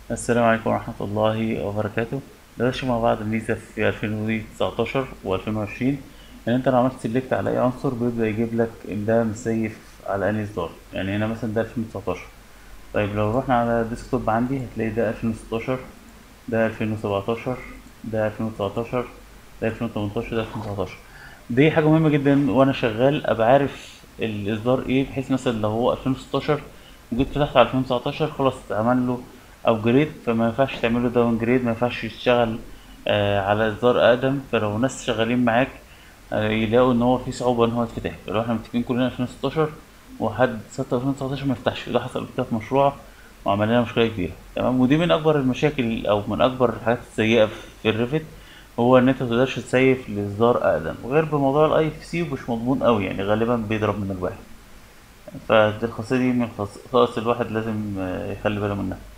السلام عليكم ورحمة الله وبركاته ندرس مع بعض ميزة في 2019 و 2020 ان انت لو عملت سيلكت على اي عنصر بيبدأ يجيب لك ان ده مسيف على انهي اصدار يعني هنا مثلا ده 2019 طيب لو رحنا على الديسكتوب عندي هتلاقي ده 2016 ده 2017 ده 2019 ده 2018 ده 2019 دي حاجة مهمة جدا وانا شغال ابقى عارف الاصدار ايه بحيث مثلا لو هو 2016 وجيت فتحت على 2019 خلاص اتعمل له ابجريد فما ينفعش تعمل له داون جريد ما ينفعش يشتغل آه على اصدار اقدم فلو ناس شغالين معاك آه يلاقوا ان هو في صعوبة ان هو يتفتح لو احنا متفقين كلنا 2016 وحد 6 2019 ما يفتحش وده حصل قبل كده في مشروع وعمل لنا مشكلة كبيرة تمام ودي من اكبر المشاكل او من اكبر الحاجات السيئة في الريفت هو ان انت متقدرش تسيف لاصدار اقدم وغير بموضوع الاي اف سي مش مضمون قوي يعني غالبا بيضرب من الواحد فدي الخاصية دي من الخصائص الواحد لازم آه، يخلي باله منها